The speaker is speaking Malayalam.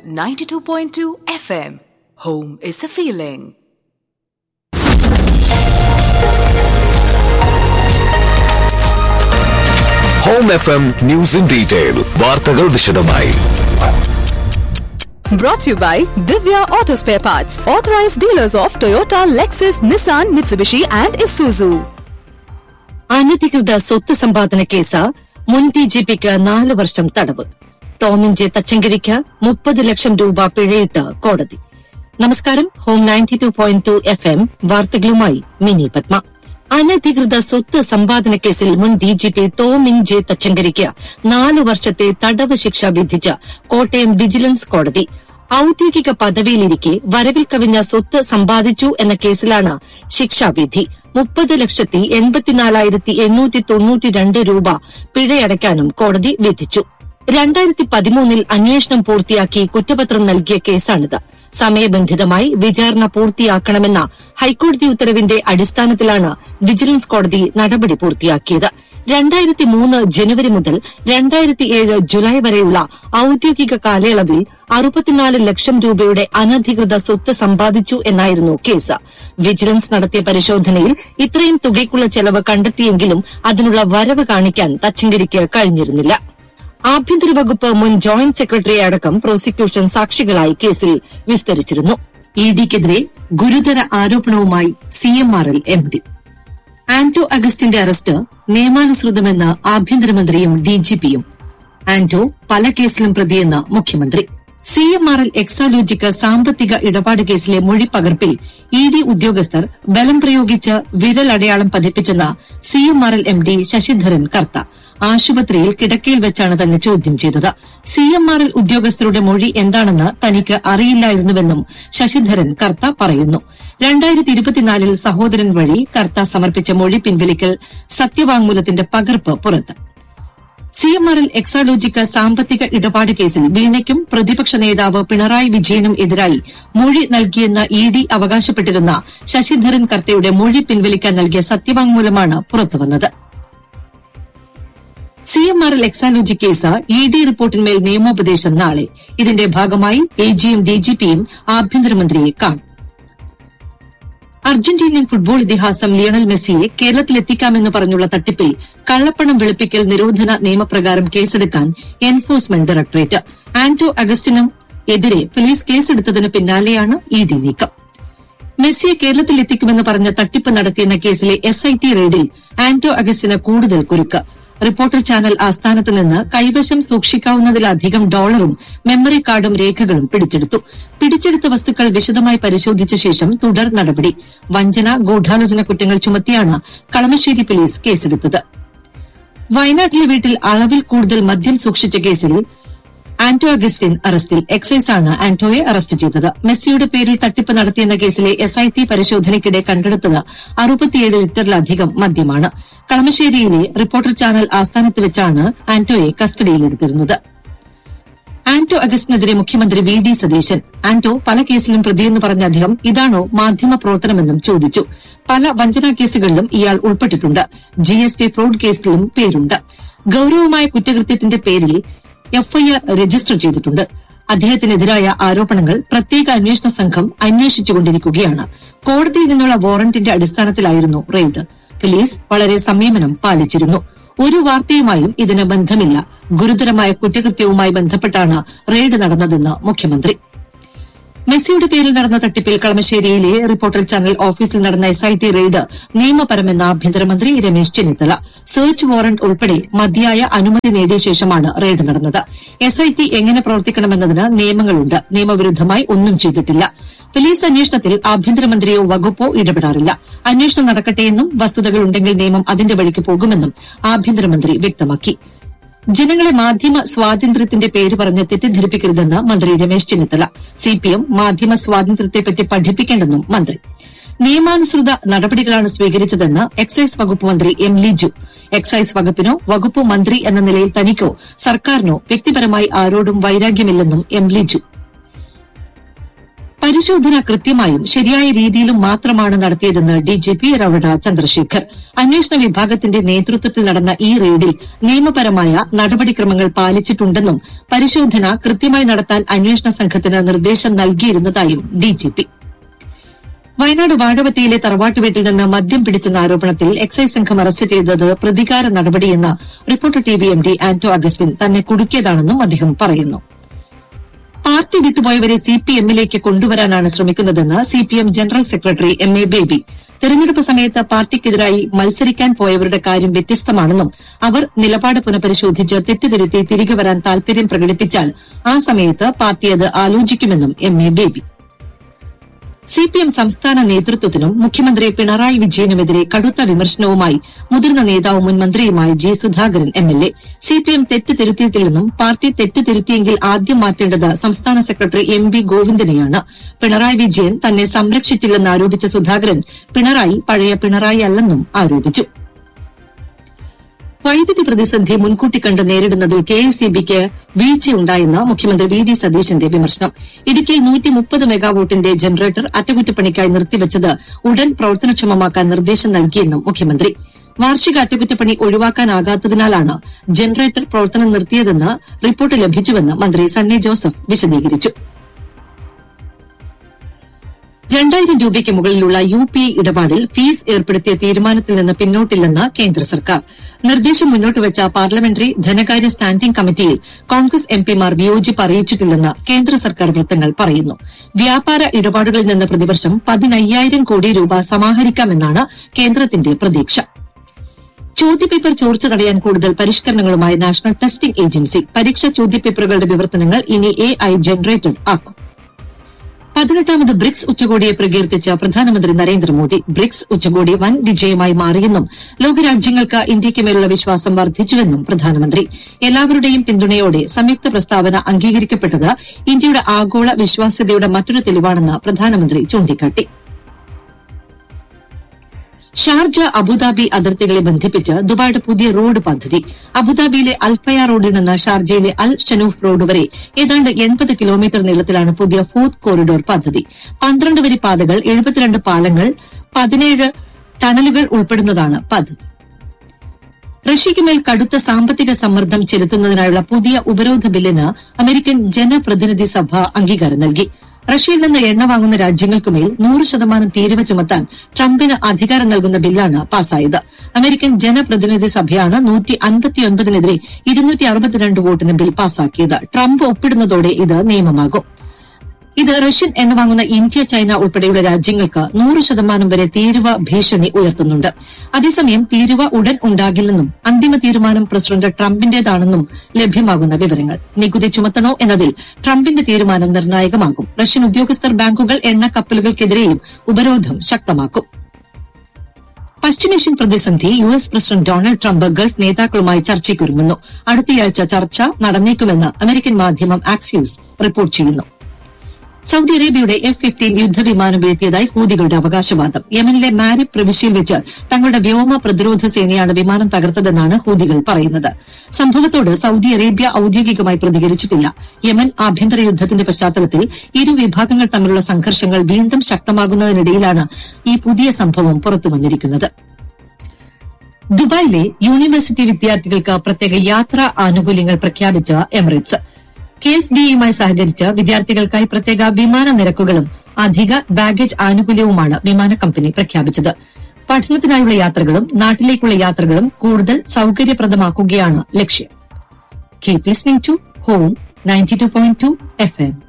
92.2 FM. Home is a feeling. Home F M news in detail വാർത്തകൾ വിശദമായി Brought to you by Divya Auto Spare Parts, authorized dealers of Toyota, Lexus, Nissan, Mitsubishi, and Isuzu. അനധികൃത സ്വത്ത് സമ്പാദന കേസ് മുൻ ഡി ജി പിക്ക് നാല് വർഷം തടവ് ടോമിൻ ജെ തച്ചങ്കരിക്ക് മുപ്പത് ലക്ഷം രൂപ പിഴയിട്ട് കോടതി നമസ്കാരം home ninety two point two F എം വാർത്തകളുമായി മിനി പത്മ അനധികൃത സ്വത്ത് സമ്പാദന കേസിൽ മുൻ D G P Tomin J തച്ചങ്കരിക്ക് നാല് വർഷത്തെ തടവ് ശിക്ഷ വിധിച്ച് കോട്ടയം വിജിലൻസ് കോടതി ഔദ്യോഗിക പദവിയിലിരിക്കെ വരവിൽ കവിഞ്ഞ സ്വത്ത് സമ്പാദിച്ചു എന്ന കേസിലാണ് ശിക്ഷാവിധി മുപ്പത് ലക്ഷത്തി എൺപത്തിനാലായിരത്തി എണ്ണൂറ്റി തൊണ്ണൂറ്റിരണ്ട് രൂപ പിഴയടയ്ക്കാനും കോടതി വിധിച്ചു രണ്ടായിരത്തി പതിമൂന്നിൽ അന്വേഷണം പൂർത്തിയാക്കി കുറ്റപത്രം നൽകിയ കേസാണിത് സമയബന്ധിതമായി വിചാരണ പൂർത്തിയാക്കണമെന്ന ഹൈക്കോടതി ഉത്തരവിന്റെ അടിസ്ഥാനത്തിലാണ് വിജിലൻസ് കോടതി നടപടി പൂർത്തിയാക്കിയത് രണ്ടായിരത്തി മൂന്ന് ജനുവരി മുതൽ രണ്ടായിരത്തി ഏഴ് ജുലൈ വരെയുള്ള ഔദ്യോഗിക കാലയളവിൽ അറുപത്തിനാല് ലക്ഷം രൂപയുടെ അനധികൃത സ്വത്ത് സമ്പാദിച്ചു എന്നായിരുന്നു കേസ് വിജിലൻസ് നടത്തിയ പരിശോധനയിൽ ഇത്രയും തുകയ്ക്കുള്ള ചെലവ് കണ്ടെത്തിയെങ്കിലും അതിനുള്ള വരവ് കാണിക്കാൻ തച്ചങ്കരിക്ക് കഴിഞ്ഞിരുന്നില്ല ആഭ്യന്തര വകുപ്പ് മുൻ ജോയിന്റ് സെക്രട്ടറി അടക്കം പ്രോസിക്യൂഷൻ സാക്ഷികളായി കേസിൽ വിസ്തരിച്ചിരുന്നു ഇഡിക്കെതിരെ ഗുരുതര ആരോപണവുമായി സിഎംആർഎൽ എംഡി ആന്റോ അഗസ്റ്റിന്റെ അറസ്റ്റ് നിയമാനുസൃതമെന്ന് ആഭ്യന്തരമന്ത്രിയും ഡിജിപിയും ആന്റോ പല കേസിലും പ്രതിയെന്ന് മുഖ്യമന്ത്രി സിഎംആർഎൽ എക്സാലോജിക്ക് സാമ്പത്തിക ഇടപാട് കേസിലെ മൊഴി പകർപ്പിൽ ഇ ഡി ഉദ്യോഗസ്ഥർ ബലം പ്രയോഗിച്ച് വിരലടയാളം പതിപ്പിച്ചെന്ന് CMRL M D Sasidharan Kartha ആശുപത്രിയിൽ കിടക്കയിൽ വെച്ചാണ് തന്നെ ചോദ്യം ചെയ്തത് സിഎംആർഎൽ ഉദ്യോഗസ്ഥരുടെ മൊഴി എന്താണെന്ന് തനിക്ക് അറിയില്ലായിരുന്നുവെന്നും ശശിധരൻ കർത്ത പറയുന്നു രണ്ടായിരത്തി ഇരുപത്തിനാലിൽ സഹോദരൻ വഴി കർത്ത സമർപ്പിച്ച മൊഴി പിൻവലിക്കൽ സത്യവാങ്മൂലത്തിന്റെ പകർപ്പ് പുറത്ത് സിഎംആർഎൽ എക്സാലോജിക്ക് സാമ്പത്തിക ഇടപാട് കേസിൽ വീണയ്ക്കും പ്രതിപക്ഷ നേതാവ് പിണറായി വിജയനും എതിരായി മൊഴി നൽകിയെന്ന് ഇ ഡി അവകാശപ്പെട്ടിരുന്ന ശശിധരൻ കർത്തയുടെ മൊഴി പിൻവലിക്കാൻ നൽകിയ സത്യവാങ്മൂലമാണ് പുറത്തുവന്നത് CMRL Exalogic case E D റിപ്പോർട്ടിന്മേൽ നിയമോപദേശം നാളെ ഇതിന്റെ ഭാഗമായി എജിയും ഡിജിപിയും ആഭ്യന്തരമന്ത്രിയെ കാണും അർജന്റീനിയൻ ഫുട്ബോൾ ഇതിഹാസം ലിയണൽ മെസ്സിയെ കേരളത്തിലെത്തിക്കാമെന്ന് പറഞ്ഞുള്ള തട്ടിപ്പിൽ കള്ളപ്പണം വെളുപ്പിക്കൽ നിരോധന നിയമപ്രകാരം കേസെടുക്കാൻ എൻഫോഴ്സ്മെന്റ് ഡയറക്ടറേറ്റ് ആന്റോ അഗസ്റ്റിനും എതിരെ പോലീസ് കേസെടുത്തതിന് പിന്നാലെയാണ് ഇ ഡി നീക്കം മെസ്സിയെ കേരളത്തിലെത്തിക്കുമെന്ന് പറഞ്ഞ തട്ടിപ്പ് നടത്തിയെന്ന കേസിലെ എസ് ഐ ടി റെയ്ഡിൽ ആന്റോ അഗസ്റ്റിന് കൂടുതൽ കുരുക്ക് റിപ്പോർട്ടർ ചാനൽ ആസ്ഥാനത്ത് നിന്ന് കൈവശം സൂക്ഷിക്കാവുന്നതിലധികം ഡോളറും മെമ്മറി കാർഡും രേഖകളും പിടിച്ചെടുത്തു പിടിച്ചെടുത്ത വസ്തുക്കൾ വിശദമായി പരിശോധിച്ച ശേഷം തുടർ നടപടി വഞ്ചന ഗൂഢാലോചന കുറ്റങ്ങൾ ചുമത്തിയാണ് കളമശ്ശേരി പോലീസ് കേസെടുത്തത് വയനാട്ടിലെ വീട്ടിൽ അളവിൽ കൂടുതൽ മദ്യം സൂക്ഷിച്ച കേസിൽ ആന്റോ അഗസ്റ്റിൻ അറസ്റ്റിൽ എക്സൈസാണ് ആന്റോയെ അറസ്റ്റ് ചെയ്തത് മെസ്സിയുടെ പേരിൽ തട്ടിപ്പ് നടത്തിയെന്ന കേസിലെ എസ്ഐടി പരിശോധനയ്ക്കിടെ കണ്ടെടുത്തത് അറുപത്തിയേഴ് ലിറ്ററിലധികം മദ്യമാണ് കളമശ്ശേരിയിലെ റിപ്പോർട്ടർ ചാനൽ ആസ്ഥാനത്ത് വെച്ചാണ് ആന്റോയെ കസ്റ്റഡിയിലെടുത്തിരുന്നത് ആന്റോ അഗസ്റ്റിനെതിരെ മുഖ്യമന്ത്രി വി ഡി സതീശൻ ആന്റോ പല കേസിലും പ്രതിയെന്ന് പറഞ്ഞ അദ്ദേഹം ഇതാണോ മാധ്യമ പ്രവർത്തനമെന്നും ചോദിച്ചു പല വഞ്ചനാ കേസുകളിലും ഇയാൾ ഉൾപ്പെട്ടിട്ടുണ്ട് ജി എസ് ടി ഫ്രോഡ് കേസിലും പേരുണ്ട് ഗൌരവമായ കുറ്റകൃത്യത്തിന്റെ പേരിൽ എഫ്ഐആർ രജിസ്റ്റർ ചെയ്തിട്ടുണ്ട് അദ്ദേഹത്തിനെതിരായ ആരോപണങ്ങൾ പ്രത്യേക അന്വേഷണ സംഘം അന്വേഷിച്ചുകൊണ്ടിരിക്കുകയാണ് കോടതിയിൽ നിന്നുള്ള വാറന്റിന്റെ അടിസ്ഥാനത്തിലായിരുന്നു റെയ്ഡ് പോലീസ് വളരെ സംയമനം പാലിച്ചിരുന്നു ഒരു വാർത്തയുമായും ഇതിന് ബന്ധമില്ല ഗുരുതരമായ കുറ്റകൃത്യവുമായി ബന്ധപ്പെട്ടാണ് റെയ്ഡ് നടന്നതെന്ന് മുഖ്യമന്ത്രി മെസ്സിയുടെ പേരിൽ നടന്ന തട്ടിപ്പിൽ കളമശ്ശേരിയിലെ റിപ്പോർട്ടർ ചാനൽ ഓഫീസിൽ നടന്ന എസ്ഐടി റെയ്ഡ് നിയമപരമെന്ന് ആഭ്യന്തരമന്ത്രി രമേശ് ചെന്നിത്തല സെർച്ച് വാറന്റ് ഉൾപ്പെടെ മതിയായ അനുമതി നേടിയ ശേഷമാണ് റെയ്ഡ് നടന്നത് എസ്ഐടി എങ്ങനെ പ്രവർത്തിക്കണമെന്നതിന് നിയമങ്ങളുണ്ട് നിയമവിരുദ്ധമായി ഒന്നും ചെയ്തിട്ടില്ല പോലീസ് അന്വേഷണത്തിൽ ആഭ്യന്തരമന്ത്രിയോ വകുപ്പോ ഇടപെടാറില്ല അന്വേഷണം നടക്കട്ടെയെന്നും വസ്തുതകളുണ്ടെങ്കിൽ നിയമം അതിന്റെ വഴിക്ക് പോകുമെന്നും ആഭ്യന്തരമന്ത്രി വ്യക്തമാക്കി ജനങ്ങളെ മാധ്യമ സ്വാതന്ത്ര്യത്തിന്റെ പേര് പറഞ്ഞ് തെറ്റിദ്ധരിപ്പിക്കരുതെന്ന് മന്ത്രി രമേശ് ചെന്നിത്തല സിപിഎം മാധ്യമ സ്വാതന്ത്ര്യത്തെപ്പറ്റി പഠിപ്പിക്കേണ്ടെന്നും മന്ത്രി നിയമാനുസൃത നടപടികളാണ് സ്വീകരിച്ചതെന്ന് എക്സൈസ് വകുപ്പ് മന്ത്രി എം ലിജു എക്സൈസ് വകുപ്പിനോ വകുപ്പ് മന്ത്രി എന്ന നിലയിൽ തനിക്കോ സർക്കാരിനോ വ്യക്തിപരമായി ആരോടും വൈരാഗ്യമില്ലെന്നും എം ലിജു പരിശോധന കൃത്യമായും ശരിയായ രീതിയിലും മാത്രമാണ് നടത്തിയതെന്ന് ഡിജിപി രവണ ചന്ദ്രശേഖർ അന്വേഷണ വിഭാഗത്തിന്റെ നേതൃത്വത്തിൽ നടന്ന ഈ റെയ്ഡിൽ നിയമപരമായ നടപടിക്രമങ്ങൾ പാലിച്ചിട്ടുണ്ടെന്നും പരിശോധന കൃത്യമായി നടത്താൻ അന്വേഷണ സംഘത്തിന് നിർദ്ദേശം നൽകിയിരുന്നതായും ഡിജിപി വയനാട് വാഴവത്തിയിലെ തറവാട്ട് വീട്ടിൽ നിന്ന് മദ്യം പിടിച്ചെന്ന ആരോപണത്തിൽ എക്സൈസ് സംഘം അറസ്റ്റ് ചെയ്തത് പ്രതികാര നടപടിയെന്ന് reporter T V M D Anto Augustine തന്നെ കുടുക്കിയതാണെന്നും അദ്ദേഹം പറയുന്നു പാർട്ടി വിട്ടുപോയവരെ സി പി എമ്മിലേക്ക് കൊണ്ടുവരാനാണ് ശ്രമിക്കുന്നതെന്ന് C P M general secretary M A Baby തെരഞ്ഞെടുപ്പ് സമയത്ത് പാർട്ടിക്കെതിരായി മത്സരിക്കാൻ പോയവരുടെ കാര്യം വ്യത്യസ്തമാണെന്നും അവർ നിലപാട് പുനഃപരിശോധിച്ച് തെറ്റുതിരുത്തി തിരികെ വരാൻ താൽപര്യം പ്രകടിപ്പിച്ചാൽ ആ സമയത്ത് പാർട്ടി അത് ആലോചിക്കുമെന്നും എം എ ബേബി സിപിഎം സംസ്ഥാന നേതൃത്വത്തിനും മുഖ്യമന്ത്രി പിണറായി വിജയനുമെതിരെ കടുത്ത വിമർശനവുമായി മുതിർന്ന നേതാവും മുൻ മന്ത്രിയുമായ ജി സുധാകരൻ എംഎൽഎ സിപിഎം തെറ്റ് തിരുത്തിയിട്ടില്ലെന്നും പാർട്ടി തെറ്റ് തിരുത്തിയെങ്കിൽ ആദ്യം മാറ്റേണ്ടത് സംസ്ഥാന സെക്രട്ടറി എം വി ഗോവിന്ദനെയാണ് പിണറായി വിജയൻ തന്നെ സംരക്ഷിച്ചില്ലെന്ന് ആരോപിച്ച സുധാകരൻ പിണറായി പഴയ പിണറായി അല്ലെന്നും ആരോപിച്ചു വൈദ്യുതി പ്രതിസന്ധി മുൻകൂട്ടി കണ്ട് നേരിടുന്നതിൽ കെ എസ് ഇ ബിക്ക് വീഴ്ചയുണ്ടായെന്ന് മുഖ്യമന്ത്രി വി ഡി സതീശന്റെ വിമർശനം ഇടുക്കിയിൽ നൂറ്റി മുപ്പത് മെഗാവോട്ടിന്റെ ജനറേറ്റർ അറ്റകുറ്റപ്പണിക്കായി നിർത്തിവച്ചത് ഉടൻ പ്രവർത്തനക്ഷമമാക്കാൻ നിർദ്ദേശം നൽകിയെന്നും മുഖ്യമന്ത്രി വാർഷിക അറ്റകുറ്റപ്പണി ഒഴിവാക്കാനാകാത്തതിനാലാണ് ജനറേറ്റർ പ്രവർത്തനം നിർത്തിയതെന്ന് റിപ്പോർട്ട് ലഭിച്ചുവെന്ന് മന്ത്രി സണ്ണി ജോസഫ് വിശദീകരിച്ചു രണ്ടായിരം രൂപയ്ക്ക് മുകളിലുള്ള യു പി ഐ ഇടപാടിൽ ഫീസ് ഏർപ്പെടുത്തിയ തീരുമാനത്തിൽ നിന്ന് പിന്നോട്ടില്ലെന്ന് കേന്ദ്ര സർക്കാർ നിർദ്ദേശം മുന്നോട്ടുവച്ച പാർലമെന്ററി ധനകാര്യ സ്റ്റാൻഡിംഗ് കമ്മിറ്റിയിൽ കോൺഗ്രസ് എംപിമാർ വിയോജിപ്പ് അറിയിച്ചിട്ടില്ലെന്ന് കേന്ദ്ര സർക്കാർ വൃത്തങ്ങൾ പറയുന്നു വ്യാപാര ഇടപാടുകളിൽ നിന്ന് പ്രതിവർഷം പതിനയ്യായിരം കോടി രൂപ സമാഹരിക്കാമെന്നാണ് കേന്ദ്രത്തിന്റെ പ്രതീക്ഷ ചോദ്യപേപ്പർ ചോർച്ച തടയാൻ കൂടുതൽ പരിഷ്കരണങ്ങളുമായി നാഷണൽ ടെസ്റ്റിംഗ് ഏജൻസി പരീക്ഷാ ചോദ്യപേപ്പറുകളുടെ വിവർത്തനങ്ങൾ ഇനി എ ഐ ജനറേറ്റഡ് ആക്കും പതിനെട്ടാമത് ബ്രിക്സ് ഉച്ചകോടിയെ പ്രകീർത്തിച്ച് പ്രധാനമന്ത്രി നരേന്ദ്രമോദി ബ്രിക്സ് ഉച്ചകോടി വൻ വിജയമായി മാറിയെന്നും ലോകരാജ്യങ്ങൾക്ക് ഇന്ത്യയ്ക്ക് മേലുള്ള വിശ്വാസം വർദ്ധിച്ചുവെന്നും പ്രധാനമന്ത്രി എല്ലാവരുടെയും പിന്തുണയോടെ സംയുക്ത പ്രസ്താവന അംഗീകരിക്കപ്പെട്ടത് ഇന്ത്യയുടെ ആഗോള വിശ്വാസ്യതയുടെ മറ്റൊരു തെളിവാണെന്ന് പ്രധാനമന്ത്രി ചൂണ്ടിക്കാട്ടി ഷാർജ അബുദാബി അതിർത്തികളെ ബന്ധിപ്പിച്ച് ദുബായിയുടെ പുതിയ റോഡ് പദ്ധതി അബുദാബിയിലെ അൽഫയ റോഡിൽ നിന്ന് ഷാർജയിലെ അൽ ഷനൂഫ് റോഡ് വരെ ഏതാണ്ട് എൺപത് കിലോമീറ്റർ നീളത്തിലാണ് പുതിയ ഫോർത്ത് കോറിഡോർ പദ്ധതി പന്ത്രണ്ട് വരി പാതകൾ എഴുപത്തിരണ്ട് പാലങ്ങൾ പതിനേഴ് ടണലുകൾ ഉൾപ്പെടുന്നതാണ് പദ്ധതി റഷ്യയ്ക്കുമേൽ കടുത്ത സാമ്പത്തിക സമ്മർദ്ദം ചെലുത്തുന്നതിനായുള്ള പുതിയ ഉപരോധ ബില്ലിന് അമേരിക്കൻ ജനപ്രതിനിധി സഭ അംഗീകാരം നൽകി റഷ്യയിൽ നിന്ന് എണ്ണ വാങ്ങുന്ന രാജ്യങ്ങൾക്കുമേൽ നൂറ് ശതമാനം തീരുവ ചുമത്താൻ ട്രംപിന് അധികാരം നൽകുന്ന ബില്ലാണ് പാസായത് അമേരിക്കൻ ജനപ്രതിനിധി സഭയാണ് നൂറ്റി അൻപത്തിയൊൻപതിനെതിരെ ഇരുന്നൂറ്റി അറുപത്തിരണ്ട് വോട്ടിന് ബിൽ പാസാക്കിയത് ട്രംപ് ഒപ്പിടുന്നതോടെ ഇത് നിയമമാകും ഇത് റഷ്യൻ എണ്ണ വാങ്ങുന്ന ഇന്ത്യ ചൈന ഉൾപ്പെടെയുള്ള രാജ്യങ്ങൾക്ക് നൂറ് ശതമാനം വരെ തീരുവ ഭീഷണി ഉയർത്തുന്നുണ്ട് അതേസമയം തീരുവ ഉടൻ ഉണ്ടാകില്ലെന്നും അന്തിമ തീരുമാനം പ്രസിഡന്റ് ട്രംപിന്റേതാണെന്നും ലഭ്യമാകുന്ന വിവരങ്ങൾ നികുതി ചുമത്തണോ എന്നതിൽ ട്രംപിന്റെ തീരുമാനം നിർണായകമാകും റഷ്യൻ ഉദ്യോഗസ്ഥർ ബാങ്കുകൾ എണ്ണ കപ്പലുകൾക്കെതിരെയും ഉപരോധം ശക്തമാക്കും പശ്ചിമേഷ്യൻ പ്രതിസന്ധി U S president Donald Trump Gulf നേതാക്കളുമായി ചർച്ചയ്ക്കൊരുങ്ങുന്നു അടുത്തയാഴ്ച ചർച്ച നടന്നേക്കുമെന്ന് അമേരിക്കൻ മാധ്യമം ആക്സിയോസ് റിപ്പോർട്ട് ചെയ്യുന്നു സൌദി അറേബ്യയുടെ എഫ് ഫിഫ്റ്റീൻ യുദ്ധവിമാനം വീഴ്ത്തിയതായി ഹൂതികളുടെ അവകാശവാദം യമനിലെ മാരിബ് പ്രവിശ്യയിൽ വെച്ച് തങ്ങളുടെ വ്യോമ പ്രതിരോധ സേനയാണ് വിമാനം തകർത്തതെന്നാണ് ഹൂതികൾ പറയുന്നത് സംഭവത്തോട് സൌദി അറേബ്യ ഔദ്യോഗികമായി പ്രതികരിച്ചിട്ടില്ല യമൻ ആഭ്യന്തര യുദ്ധത്തിന്റെ പശ്ചാത്തലത്തിൽ ഇരു വിഭാഗങ്ങൾ തമ്മിലുള്ള സംഘർഷങ്ങൾ വീണ്ടും ശക്തമാകുന്നതിനിടയിലാണ് ഈ പുതിയ സംഭവം പുറത്തുവന്നിരിക്കുന്നത് ദുബായിലെ യൂണിവേഴ്സിറ്റി വിദ്യാർത്ഥികൾക്ക് പ്രത്യേക യാത്രാ ആനുകൂല്യങ്ങൾ പ്രഖ്യാപിച്ച എമിറേറ്റ്സ് കെ എസ് ഡിയുമായി സഹകരിച്ച് വിദ്യാർത്ഥികൾക്കായി പ്രത്യേക വിമാന നിരക്കുകളും അധിക ബാഗേജ് ആനുകൂല്യവുമാണ് വിമാന കമ്പനി പ്രഖ്യാപിച്ചത് പഠനത്തിനായുള്ള യാത്രകളും നാട്ടിലേക്കുള്ള യാത്രകളും കൂടുതൽ സൌകര്യപ്രദമാക്കുകയാണ് ലക്ഷ്യം keep listening to home ninety two point two F M